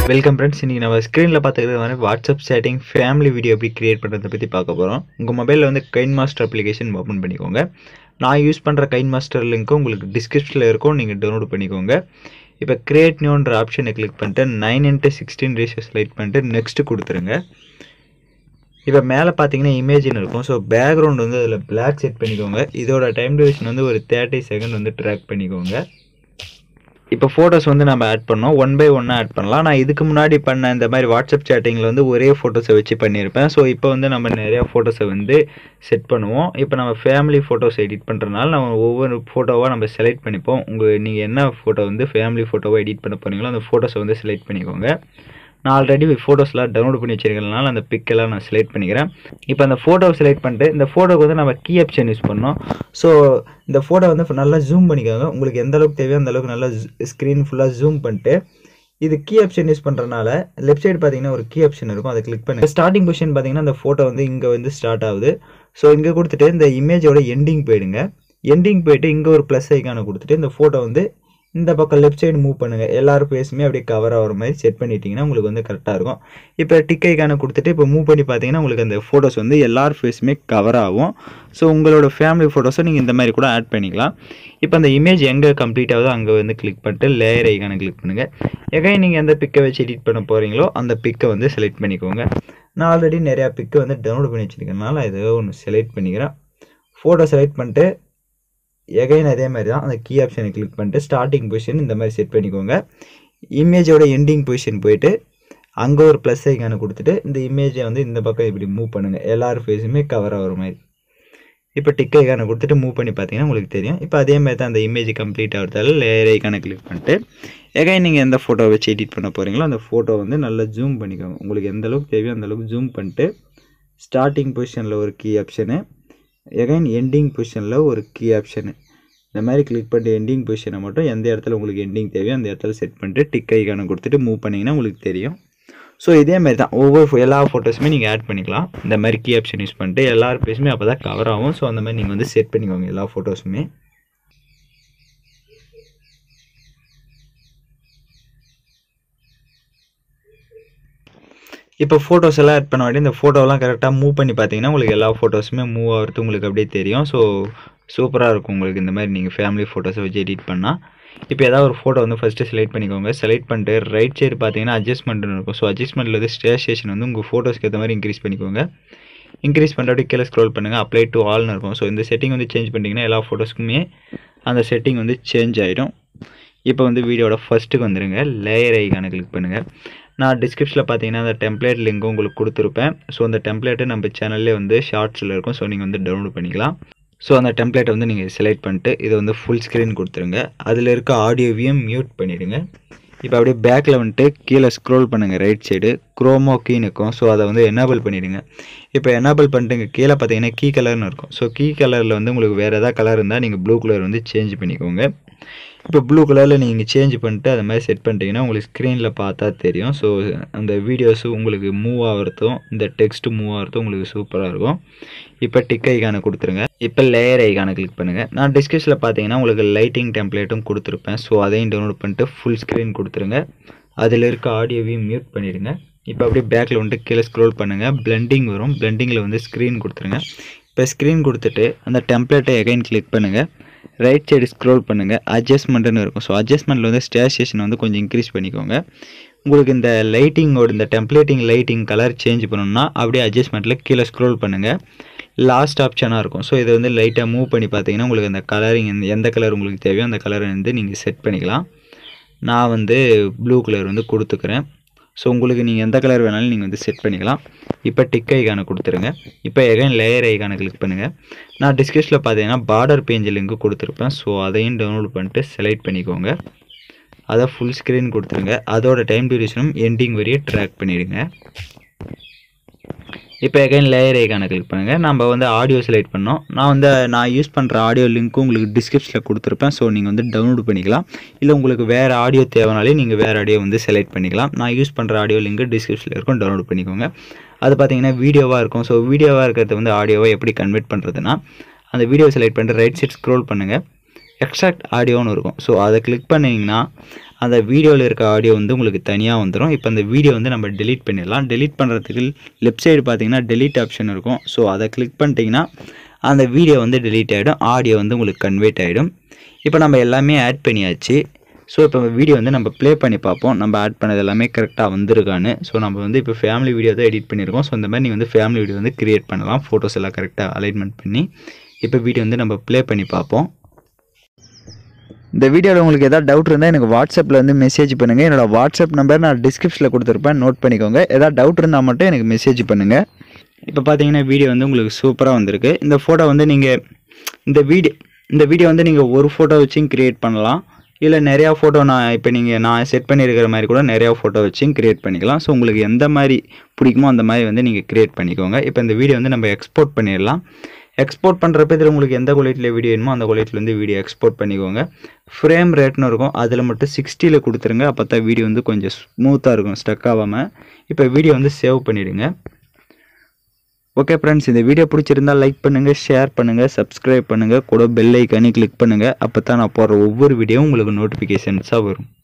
welcome friends இன்றைக்கி நம்ம ஸ்க்ரீனில் பார்த்துக்கிறது வந்து வாட்ஸ்அப் சேட்டிங் ஃபேமிலி வீடியோ எப்படி கிரியேட் பண்ணுறதை பற்றி பார்க்க போகிறோம் உங்கள் மொபைலில் வந்து கைன் மாஸ்டர் அப்ளிகேஷன் ஓப்பன் பண்ணிக்கோங்க நான் யூஸ் பண்ணுற கைன் மாஸ்டர் லிங்க்கும் உங்களுக்கு டிஸ்கிரிப்ஷனில் இருக்கும் நீங்கள் டவுன்லோட் பண்ணிக்கோங்க இப்போ கிரியேட் நியூன்ற ஆப்ஷனை கிளிக் பண்ணிட்டு nine into sixteen ratio select பண்ணிட்டு நெக்ஸ்ட்டு கொடுத்துருங்க இப்போ மேலே பார்த்தீங்கன்னா இமேஜின் இருக்கும் ஸோ பேக்ரவுண்ட் வந்து அதில் பிளாக் செட் பண்ணிக்கோங்க இதோட டைம் டியூரேஷன் வந்து ஒரு தேர்ட்டி செகண்ட் வந்து ட்ராக் பண்ணிக்கோங்க இப்போ ஃபோட்டோஸ் வந்து நம்ம ஆட் பண்ணோம் ஒன் பை ஒன்னாக ஆட் பண்ணலாம் நான் இதுக்கு முன்னாடி பண்ண இந்த மாதிரி வாட்ஸ்அப் சேட்டிங்கில் வந்து ஒரே ஃபோட்டோஸை வச்சு பண்ணியிருப்பேன் ஸோ இப்போ வந்து நம்ம நிறையா ஃபோட்டோஸை வந்து செட் பண்ணுவோம் இப்போ நம்ம ஃபேமிலி ஃபோட்டோஸ் எடிட் பண்ணுறதுனால நம்ம ஒவ்வொரு ஃபோட்டோவாக நம்ம செலக்ட் பண்ணிப்போம் உங்கள் நீங்கள் என்ன ஃபோட்டோ வந்து ஃபேமிலி ஃபோட்டோவாக எடிட் பண்ண போகிறீங்களோ அந்த ஃபோட்டோஸை வந்து செலக்ட் பண்ணிக்கோங்க நான் ஆல்ரெடி ஃபோட்டோஸ்லாம் டவுன்லோட் பண்ணி வச்சிருக்கிறதுனால அந்த பிக்கெல்லாம் நான் செலக்ட் பண்ணிக்கிறேன் இப்போ அந்த ஃபோட்டோவை செலக்ட் பண்ணிட்டு இந்த ஃபோட்டோக்கு வந்து நம்ம கீ ஆப்ஷன் யூஸ் பண்ணோம் ஸோ இந்த ஃபோட்டோ வந்து நல்லா ஜூம் பண்ணிக்கோங்க உங்களுக்கு எந்த அளவுக்கு தேவையோ அந்த அளவுக்கு நல்லா ஸ்க்ரீன் ஃபுல்லாக ஜூம் பண்ணிட்டு இது கீ ஆப்ஷன் யூஸ் பண்ணுறதுனால லெஃப்ட் சைடு பார்த்தீங்கன்னா ஒரு கீ ஆப்ஷன் இருக்கும் அதை கிளிக் பண்ணி ஸ்டார்டிங் பொசிஷன் பார்த்தீங்கன்னா அந்த ஃபோட்டோ வந்து இங்கே வந்து ஸ்டார்ட் ஆகுது ஸோ இங்கே கொடுத்துட்டு இந்த இமேஜோட எண்டிங் போயிடுங்க எண்டிங் போயிட்டு இங்கே ஒரு ப்ளஸ் ஐக்கானை கொடுத்துட்டு இந்த ஃபோட்டோ வந்து இந்த பக்கம் லெஃப்ட் சைடு மூவ் பண்ணுங்கள் எல்லாரும் ஃபேஸுமே அப்படியே கவர் ஆகிற மாதிரி செட் பண்ணிட்டீங்கன்னா உங்களுக்கு வந்து கரெக்டாக இருக்கும் இப்போ டிக் ஐக்கானை கொடுத்துட்டு இப்போ மூவ் பண்ணி பார்த்தீங்கன்னா உங்களுக்கு அந்த ஃபோட்டோஸ் வந்து எல்லார் ஃபேஸுமே கவர் ஆகும் ஸோ உங்களோட ஃபேமிலி ஃபோட்டோஸை நீங்கள் இந்த மாதிரி கூட ஆட் பண்ணிக்கலாம் இப்போ அந்த இமேஜ் எங்கே கம்ப்ளீட் ஆகுதோ அங்கே வந்து கிளிக் பண்ணிட்டு லேயர் ஐக்கானை கிளிக் பண்ணுங்கள் எகை நீங்கள் எந்த பிக்கை வச்சு எடிட் பண்ண போகிறீங்களோ அந்த பிக்கை வந்து செலக்ட் பண்ணிக்கோங்க நான் ஆல்ரெடி நிறையா பிக்கை வந்து டவுன்லோட் பண்ணி வச்சுருக்கனால ஏதோ ஒன்று செலக்ட் பண்ணிக்கிறேன் ஃபோட்டோ செலக்ட் பண்ணிட்டு எகைன் அதே மாதிரி தான் அந்த கீ ஆப்ஷனை கிளிக் பண்ணிட்டு ஸ்டார்டிங் பொசிஷன் இந்த மாதிரி செட் பண்ணிக்கோங்க இமேஜோட எண்டிங் பொசிஷன் போயிட்டு அங்கே ஒரு ப்ளஸ் ஐக்கானை கொடுத்துட்டு இந்த இமேஜை வந்து இந்த பக்கம் இப்படி மூவ் பண்ணுங்கள் எல்லார் ஃபேஸுமே கவர் ஆகிற மாதிரி இப்போ டிக் ஐக்கானை கொடுத்துட்டு மூவ் பண்ணி பார்த்தீங்கன்னா உங்களுக்கு தெரியும் இப்போ அதே மாதிரி தான் அந்த இமேஜ் கம்ப்ளீட் ஆகிறதால லேயர் ஐக்கானை கிளிக் பண்ணிட்டு எகைன் நீங்கள் எந்த ஃபோட்டோ வச்சு எடிட் பண்ண போகிறீங்களோ அந்த ஃபோட்டோ வந்து நல்லா ஜூம் பண்ணிக்கோங்க உங்களுக்கு எந்த அளவுக்கு தேவையோ அந்த அளவுக்கு ஜூம் பண்ணிட்டு ஸ்டார்டிங் பொசிஷனில் ஒரு கீ ஆப்ஷனு எகைன் எண்டிங் பொசிஷனில் ஒரு கீ ஆப்ஷனு இந்த மாதிரி கிளிக் பண்ணிட்டு எண்டிங் பொசிஷனை மட்டும் எந்த இடத்துல உங்களுக்கு எண்டிங் தேவையோ அந்த இடத்துல செட் பண்ணிட்டு டிக் ஐக்கானை கொடுத்துட்டு மூவ் பண்ணிங்கன்னா உங்களுக்கு தெரியும் ஸோ இதே மாதிரி தான் ஒவ்வொரு எல்லா ஃபோட்டோஸுமே நீங்கள் ஆட் பண்ணிக்கலாம் இந்த மாதிரி கீ ஆப்ஷன் யூஸ் பண்ணிட்டு எல்லா பேஸுமே அப்போ தான் கவர் ஆகும் ஸோ அந்த மாதிரி நீங்கள் வந்து செட் பண்ணிக்கோங்க எல்லா ஃபோட்டோஸுமே இப்போ ஃபோட்டோஸ் எல்லாம் ஆட் பண்ண வேண்டிய இந்த ஃபோட்டோலாம் கரெக்டாக மூவ் பண்ணி பார்த்தீங்கன்னா உங்களுக்கு எல்லா ஃபோட்டோஸுமே மூவ் ஆகிறது உங்களுக்கு அப்படியே தெரியும் ஸோ சூப்பராக இருக்கும் உங்களுக்கு இந்த மாதிரி நீங்கள் ஃபேமிலி ஃபோட்டோஸை வச்சு எடிட் பண்ணால் இப்போ ஏதாவது ஒரு ஃபோட்டோ வந்து ஃபஸ்ட்டு செலக்ட் பண்ணிக்கோங்க செலக்ட் பண்ணிட்டு ரைட் சைடு பார்த்தீங்கன்னா அட்ஜஸ்ட்மெண்ட்னு இருக்கும் ஸோ அட்ஜஸ்ட்மெண்ட்டில் வந்து ஸ்டேஷன் வந்து உங்கள் ஃபோட்டோஸ்க்கு ஏற்ற மாதிரி இன்க்ரீஸ் பண்ணிக்கோங்க இன்க்ரீஸ் பண்ணிட்டு அப்படியே கீழே ஸ்க்ரோல் பண்ணுங்கள் அப்ளை டு ஆல்னு இருக்கும் ஸோ இந்த செட்டிங் வந்து சேஞ்ச் பண்ணிட்டீங்கன்னா எல்லா ஃபோட்டோஸ்க்குமே அந்த செட்டிங் வந்து சேஞ்ச் ஆகிடும் இப்போ வந்து வீடியோட ஃபஸ்ட்டுக்கு வந்துடுங்க லேயர் ஐக்கானை கிளிக் பண்ணுங்கள் நான் டிஸ்கிரிப்ஷனில் பார்த்தீங்கன்னா அந்த டெம்ப்ளேட் லிங்க் உங்களுக்கு கொடுத்துருப்பேன் ஸோ அந்த டெம்ப்ளேட்டு நம்ம சேனல்லே வந்து ஷார்ட்ஸில் இருக்கும் ஸோ நீங்கள் வந்து டவுன்லோட் பண்ணிக்கலாம் ஸோ அந்த டெம்ப்ளேட்டை வந்து நீங்கள் செலக்ட் பண்ணிட்டு இதை வந்து ஃபுல் ஸ்க்ரீன் கொடுத்துருங்க அதில் இருக்க ஆடியோவையும் மியூட் பண்ணிவிடுங்க இப்போ அப்படியே பேக்கில் வந்துட்டு கீழே ஸ்க்ரோல் பண்ணுங்கள் ரைட் சைடு குரோமோ கீன்னு இருக்கும் ஸோ அதை வந்து எனேபிள் பண்ணிவிடுங்க இப்போ எனேபிள் பண்ணிட்டு இங்கே கீழே பார்த்தீங்கன்னா கீ கலர்னு இருக்கும் ஸோ கீ கலரில் வந்து உங்களுக்கு வேறு எதாவது கலர் இருந்தால் நீங்கள் ப்ளூ கலர் வந்து சேஞ்ச் பண்ணிக்கோங்க இப்போ ப்ளூ கலரில் நீங்கள் சேஞ்ச் பண்ணிட்டு அது மாதிரி செட் பண்ணிட்டீங்கன்னா உங்களுக்கு ஸ்க்ரீனில் பார்த்தா தெரியும் ஸோ அந்த வீடியோஸு உங்களுக்கு மூவ் ஆகிறதும் இந்த டெக்ஸ்ட்டு மூவ் ஆகிறதும் உங்களுக்கு சூப்பராக இருக்கும் இப்போ டிக் ஐக்கானை கொடுத்துருங்க இப்போ லேயர் ஐக்கானை கிளிக் பண்ணுங்கள் நான் டிஸ்கிரிப்ஷனில் பார்த்தீங்கன்னா உங்களுக்கு லைட்டிங் டெம்ப்ளேட்டும் கொடுத்துருப்பேன் ஸோ அதையும் டவுன்லோட் பண்ணிட்டு ஃபுல் ஸ்க்ரீன் கொடுத்துருங்க அதில் இருக்க ஆடியோவையும் மியூட் பண்ணிடுங்க இப்போ அப்படியே பேக்கில் வந்துட்டு கீழே ஸ்க்ரோல் பண்ணுங்கள் பிளெண்டிங் வரும் பிளெண்டிங்கில் வந்து ஸ்க்ரீன் கொடுத்துருங்க இப்போ ஸ்க்ரீன் கொடுத்துட்டு அந்த டெம்ப்ளேட்டை எகைன் கிளிக் பண்ணுங்கள் ரைட் சைடு ஸ்க்ரோல் பண்ணுங்கள் அட்ஜஸ்ட்மெண்ட்டுன்னு இருக்கும் ஸோ அட்ஜஸ்ட்மெண்ட்டில் வந்து ஸ்டேஷன் வந்து கொஞ்சம் இன்க்ரீஸ் பண்ணிக்கோங்க உங்களுக்கு இந்த லைட்டிங்கோட இந்த டெம்ப்ளேட்டிங் லைட்டிங் கலர் சேஞ்ச் பண்ணணும்னா அப்படியே அட்ஜஸ்ட்மெண்ட்டில் கீழே ஸ்க்ரோல் பண்ணுங்கள் லாஸ்ட் ஆப்ஷனாக இருக்கும் ஸோ இதை வந்து லைட்டாக மூவ் பண்ணி பார்த்தீங்கன்னா உங்களுக்கு அந்த கலரிங் எந்த கலர் உங்களுக்கு தேவையோ அந்த கலரை வந்து நீங்கள் செட் பண்ணிக்கலாம் நான் வந்து ப்ளூ கலர் வந்து கொடுத்துக்கிறேன் ஸோ உங்களுக்கு நீங்கள் எந்த கலர் வேணாலும் நீங்கள் வந்து செட் பண்ணிக்கலாம் இப்போ டிக் ஐக்கானை கொடுத்துருங்க இப்போ எகைன் லேயர் ஐக்கானை கிளிக் பண்ணுங்கள் நான் டிஸ்கிரிப்ஷனில் பார்த்தீங்கன்னா பார்டர் பேஜ் லிங்க் கொடுத்துருப்பேன் ஸோ அதையும் டவுன்லோட் பண்ணிட்டு செலக்ட் பண்ணிக்கோங்க அதை ஃபுல் ஸ்க்ரீன் கொடுத்துருங்க அதோட டைம் டியூரேஷனும் எண்டிங் வரையே ட்ராக் பண்ணிவிடுங்க இப்போ எகைன் லேயர் ஐக்கானை கிளிக் பண்ணுங்கள் நம்ம வந்து ஆடியோ செலக்ட் பண்ணோம் நான் வந்து நான் யூஸ் பண்ணுற ஆடியோ லிங்க்கும் உங்களுக்கு டிஸ்கிரிப்ஷனில் கொடுத்துருப்பேன் ஸோ நீங்கள் வந்து டவுன்லோட் பண்ணிக்கலாம் இல்லை உங்களுக்கு வேறு ஆடியோ தேவைனாலே நீங்கள் வேறு ஆடியோ வந்து செலக்ட் பண்ணிக்கலாம் நான் யூஸ் பண்ணுற ஆடியோ லிங்க் டிஸ்கிரிப்ஷனில் இருக்கும் டவுன்லோட் பண்ணிக்கோங்க அது பார்த்தீங்கன்னா வீடியோவாக இருக்கும் ஸோ வீடியோவாக இருக்கிறத வந்து ஆடியோவாக எப்படி கன்வெர்ட் பண்ணுறதுனா அந்த வீடியோ செலக்ட் பண்ணிட்டு ரைட் சைட் ஸ்க்ரோல் பண்ணுங்கள் எக்ஸ்ட்ராக்ட் ஆடியோன்னு இருக்கும் ஸோ அதை கிளிக் பண்ணிங்கன்னா அந்த வீடியோவில் இருக்க ஆடியோ வந்து உங்களுக்கு தனியாக வந்துடும் இப்போ அந்த வீடியோ வந்து நம்ம delete பண்ணிடலாம் delete பண்ணுறதுக்கு லெஃப்ட் சைடு பார்த்தீங்கன்னா delete ஆப்ஷன் இருக்கும் ஸோ அதை கிளிக் பண்ணிட்டீங்கன்னா அந்த வீடியோ வந்து delete ஆகிடும் ஆடியோ வந்து உங்களுக்கு கன்வெர்ட் ஆகிடும் இப்போ நம்ம எல்லாமே ஆட் பண்ணியாச்சு ஸோ இப்போ வீடியோ வந்து நம்ம ப்ளே பண்ணி பார்ப்போம் நம்ம ஆட் பண்ணது எல்லாமே கரெக்டாக வந்திருக்கான்னு ஸோ நம்ம வந்து இப்போ ஃபேமிலி வீடியோ தான் எடிட் பண்ணியிருக்கோம் ஸோ இந்த மாதிரி நீங்கள் வந்து ஃபேமிலி வீடியோ வந்து கிரியேட் பண்ணலாம் ஃபோட்டோஸ் எல்லாம் கரெக்டாக அலைன்மெண்ட் பண்ணி இப்போ வீடியோ வந்து நம்ம ப்ளே பண்ணி பார்ப்போம் இந்த வீடியோவில் உங்களுக்கு ஏதாவது டவுட் இருந்தால் எனக்கு வாட்ஸ்அப்பில் வந்து மெசேஜ் பண்ணுங்கள் என்னோட வாட்ஸ்அப் நம்பர் நான் டிஸ்கிரிப்ஷனில் கொடுத்துருப்பேன் நோட் பண்ணிக்கோங்க ஏதாவது டவுட் இருந்தால் மட்டும் எனக்கு மெசேஜ் பண்ணுங்கள் இப்போ பார்த்தீங்கன்னா வீடியோ வந்து உங்களுக்கு சூப்பராக வந்திருக்கு இந்த ஃபோட்டோ வந்து நீங்கள் இந்த வீடியோ இந்த வீடியோ வந்து நீங்கள் ஒரு ஃபோட்டோ வச்சும் கிரியேட் பண்ணலாம் இல்லை நிறையா ஃபோட்டோ நான் இப்போ நீங்கள் நான் செட் பண்ணியிருக்கிற மாதிரி கூட நிறையா ஃபோட்டோ வச்சும் கிரியேட் பண்ணிக்கலாம் ஸோ உங்களுக்கு எந்த மாதிரி பிடிக்குமோ அந்த மாதிரி வந்து நீங்கள் கிரியேட் பண்ணிக்கோங்க இப்போ இந்த வீடியோ வந்து நம்ம எக்ஸ்போர்ட் பண்ணிடலாம் எக்ஸ்போர்ட் பண்ணுறப்ப இதில் உங்களுக்கு எந்த குவாலிட்டியில் வீடியோ வேணுமோ அந்த குவாலிட்டியில் வந்து வீடியோ எக்ஸ்போர்ட் பண்ணிக்கோங்க ஃப்ரேம் ரேட்னு இருக்கும் அதில் மட்டும் சிக்ஸ்டியில் கொடுத்துருங்க அப்போ தான் வீடியோ வந்து கொஞ்சம் ஸ்மூத்தாக இருக்கும் ஸ்டக் ஆகாமல் இப்போ வீடியோ வந்து சேவ் பண்ணிவிடுங்க ஓகே ஃப்ரெண்ட்ஸ் இந்த வீடியோ பிடிச்சிருந்தா லைக் பண்ணுங்கள் ஷேர் பண்ணுங்கள் சப்ஸ்கிரைப் பண்ணுங்கள் கூட பெல் ஐக்கானே கிளிக் பண்ணுங்கள் அப்போ தான் நான் போடுற ஒவ்வொரு வீடியோவும் உங்களுக்கு நோட்டிஃபிகேஷன்ஸாக வரும்